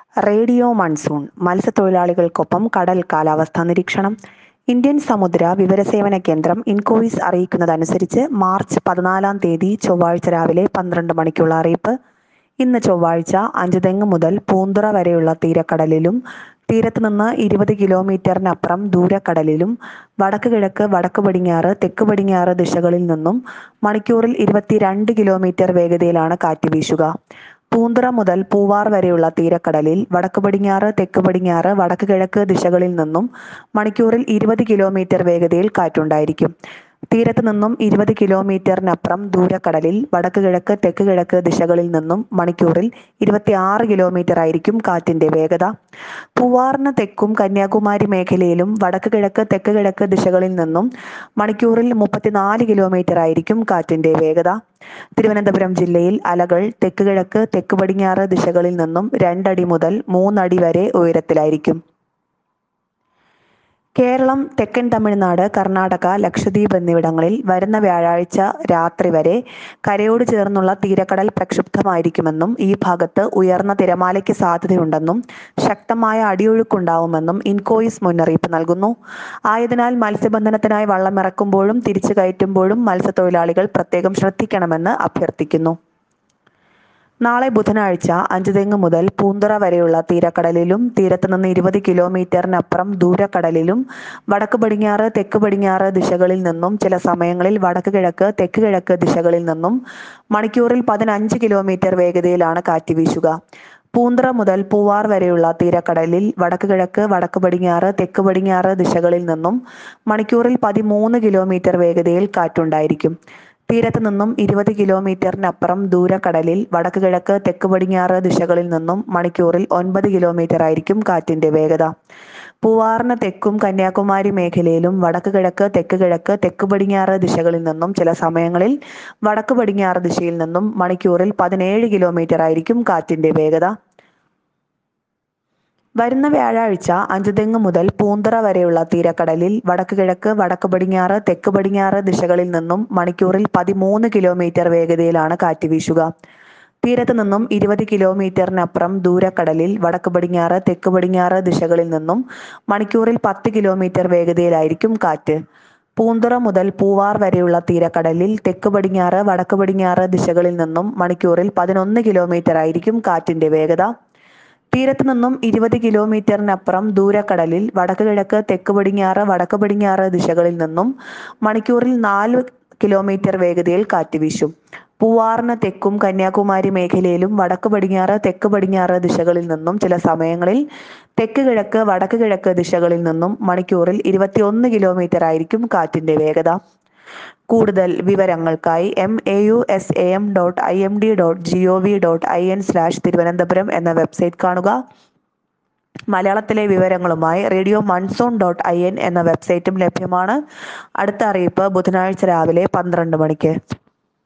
radio monsoon മത്സ്യത്തൊഴിലാളികൾക്കൊപ്പം കടൽ കാലാവസ്ഥാ നിരീക്ഷണം ഇന്ത്യൻ സമുദ്ര വിവരസേവന കേന്ദ്രം ഇൻകോയിസ് അറിയിക്കുന്നതനുസരിച്ച് മാർച്ച് പതിനാലാം തീയതി ചൊവ്വാഴ്ച രാവിലെ പന്ത്രണ്ട് മണിക്കുള്ള അറിയിപ്പ് ഇന്ന് ചൊവ്വാഴ്ച അഞ്ചുതെങ്ങ് മുതൽ പൂന്തുറ വരെയുള്ള തീരക്കടലിലും തീരത്ത് നിന്ന് ഇരുപത് കിലോമീറ്ററിനപ്പുറം ദൂരക്കടലിലും വടക്ക് കിഴക്ക് വടക്ക് പടിഞ്ഞാറ് തെക്ക് പടിഞ്ഞാറ് ദിശകളിൽ നിന്നും മണിക്കൂറിൽ ഇരുപത്തിരണ്ട് കിലോമീറ്റർ വേഗതയിലാണ് കാറ്റ് വീശുക പൂന്തുറ മുതൽ പൂവാർ വരെയുള്ള തീരക്കടലിൽ വടക്ക് പടിഞ്ഞാറ് തെക്ക് പടിഞ്ഞാറ് വടക്ക് കിഴക്ക് ദിശകളിൽ നിന്നും മണിക്കൂറിൽ ഇരുപത് കിലോമീറ്റർ വേഗതയിൽ കാറ്റുണ്ടായിരിക്കും തീരത്ത് നിന്നും ഇരുപത് കിലോമീറ്ററിനപ്പുറം ദൂരക്കടലിൽ വടക്ക് കിഴക്ക് തെക്ക് കിഴക്ക് ദിശകളിൽ നിന്നും മണിക്കൂറിൽ ഇരുപത്തിയാറ് കിലോമീറ്റർ ആയിരിക്കും കാറ്റിന്റെ വേഗത പൂവാറിന് തെക്കും കന്യാകുമാരി മേഖലയിലും വടക്ക് കിഴക്ക് തെക്ക് കിഴക്ക് ദിശകളിൽ നിന്നും മണിക്കൂറിൽ മുപ്പത്തിനാല് കിലോമീറ്റർ ആയിരിക്കും കാറ്റിന്റെ വേഗത തിരുവനന്തപുരം ജില്ലയിൽ അലകൾ തെക്ക് കിഴക്ക് തെക്ക് പടിഞ്ഞാറ് ദിശകളിൽ നിന്നും രണ്ടടി മുതൽ മൂന്നടി വരെ ഉയരത്തിലായിരിക്കും കേരളം തെക്കൻ തമിഴ്നാട് കർണാടക ലക്ഷദ്വീപ് എന്നിവിടങ്ങളിൽ വരുന്ന വ്യാഴാഴ്ച രാത്രി വരെ കരയോട് ചേർന്നുള്ള തീരക്കടൽ പ്രക്ഷുബ്ധമായിരിക്കുമെന്നും ഈ ഭാഗത്ത് ഉയർന്ന തിരമാലയ്ക്ക് സാധ്യതയുണ്ടെന്നും ശക്തമായ അടിയൊഴുക്കുണ്ടാവുമെന്നും ഇൻകോയിസ് മുന്നറിയിപ്പ് നൽകുന്നു ആയതിനാൽ മത്സ്യബന്ധനത്തിനായി വള്ളമിറക്കുമ്പോഴും തിരിച്ചു കയറ്റുമ്പോഴും മത്സ്യത്തൊഴിലാളികൾ പ്രത്യേകം ശ്രദ്ധിക്കണമെന്ന് അഭ്യർത്ഥിക്കുന്നു നാളെ ബുധനാഴ്ച അഞ്ചുതെങ്ങ് മുതൽ പൂന്തുറ വരെയുള്ള തീരക്കടലിലും തീരത്ത് നിന്ന് ഇരുപത് കിലോമീറ്ററിനപ്പുറം ദൂരക്കടലിലും വടക്ക് പടിഞ്ഞാറ് തെക്ക് പടിഞ്ഞാറ് ദിശകളിൽ നിന്നും ചില സമയങ്ങളിൽ വടക്ക് കിഴക്ക് തെക്ക് കിഴക്ക് ദിശകളിൽ നിന്നും മണിക്കൂറിൽ പതിനഞ്ച് കിലോമീറ്റർ വേഗതയിലാണ് കാറ്റ് വീശുക പൂന്തുറ മുതൽ പൂവാർ വരെയുള്ള തീരക്കടലിൽ വടക്ക് കിഴക്ക് വടക്ക് പടിഞ്ഞാറ് തെക്ക് പടിഞ്ഞാറ് ദിശകളിൽ നിന്നും മണിക്കൂറിൽ പതിമൂന്ന് കിലോമീറ്റർ വേഗതയിൽ കാറ്റുണ്ടായിരിക്കും തീരത്ത് നിന്നും ഇരുപത് കിലോമീറ്ററിനപ്പുറം ദൂരക്കടലിൽ വടക്ക് കിഴക്ക് തെക്ക് പടിഞ്ഞാറ് ദിശകളിൽ നിന്നും മണിക്കൂറിൽ ഒൻപത് കിലോമീറ്റർ ആയിരിക്കും കാറ്റിന്റെ വേഗത പൂവാറിന് തെക്കും കന്യാകുമാരി മേഖലയിലും വടക്ക് കിഴക്ക് തെക്ക് കിഴക്ക് തെക്ക് പടിഞ്ഞാറ് ദിശകളിൽ നിന്നും ചില സമയങ്ങളിൽ വടക്ക് പടിഞ്ഞാറ് ദിശയിൽ നിന്നും മണിക്കൂറിൽ പതിനേഴ് കിലോമീറ്റർ ആയിരിക്കും കാറ്റിന്റെ വേഗത വരുന്ന വ്യാഴാഴ്ച അഞ്ചുതെങ്ങ് മുതൽ പൂന്തറ വരെയുള്ള തീരക്കടലിൽ വടക്ക് കിഴക്ക് വടക്ക് പടിഞ്ഞാറ് തെക്ക് പടിഞ്ഞാറ് ദിശകളിൽ നിന്നും മണിക്കൂറിൽ പതിമൂന്ന് കിലോമീറ്റർ വേഗതയിലാണ് കാറ്റ് വീശുക തീരത്ത് നിന്നും ഇരുപത് കിലോമീറ്ററിനപ്പുറം ദൂരക്കടലിൽ വടക്ക് പടിഞ്ഞാറ് തെക്ക് പടിഞ്ഞാറ് ദിശകളിൽ നിന്നും മണിക്കൂറിൽ പത്ത് കിലോമീറ്റർ വേഗതയിലായിരിക്കും കാറ്റ് പൂന്തുറ മുതൽ പൂവാർ വരെയുള്ള തീരക്കടലിൽ തെക്ക് പടിഞ്ഞാറ് വടക്ക് പടിഞ്ഞാറ് ദിശകളിൽ നിന്നും മണിക്കൂറിൽ പതിനൊന്ന് കിലോമീറ്റർ ആയിരിക്കും കാറ്റിന്റെ വേഗത തീരത്ത് നിന്നും ഇരുപത് കിലോമീറ്ററിനപ്പുറം ദൂരക്കടലിൽ വടക്ക് കിഴക്ക് തെക്ക് പടിഞ്ഞാറ് വടക്ക് പടിഞ്ഞാറ് ദിശകളിൽ നിന്നും മണിക്കൂറിൽ നാല് കിലോമീറ്റർ വേഗതയിൽ കാറ്റ് വീശും പൂവാറിന് തെക്കും കന്യാകുമാരി മേഖലയിലും വടക്ക് പടിഞ്ഞാറ് തെക്ക് പടിഞ്ഞാറ് ദിശകളിൽ നിന്നും ചില സമയങ്ങളിൽ തെക്ക് കിഴക്ക് വടക്ക് കിഴക്ക് ദിശകളിൽ നിന്നും മണിക്കൂറിൽ ഇരുപത്തിയൊന്ന് കിലോമീറ്റർ ആയിരിക്കും കാറ്റിന്റെ വേഗത കൂടുതൽ വിവരങ്ങൾക്കായി M A U S A M dot I M D dot G O V dot I N slash Thiruvananthapuram എന്ന വെബ്സൈറ്റ് കാണുക മലയാളത്തിലെ വിവരങ്ങളുമായി radio monsoon dot I N എന്ന വെബ്സൈറ്റും ലഭ്യമാണ് അടുത്ത അറിയിപ്പ് ബുധനാഴ്ച രാവിലെ പന്ത്രണ്ട് മണിക്ക്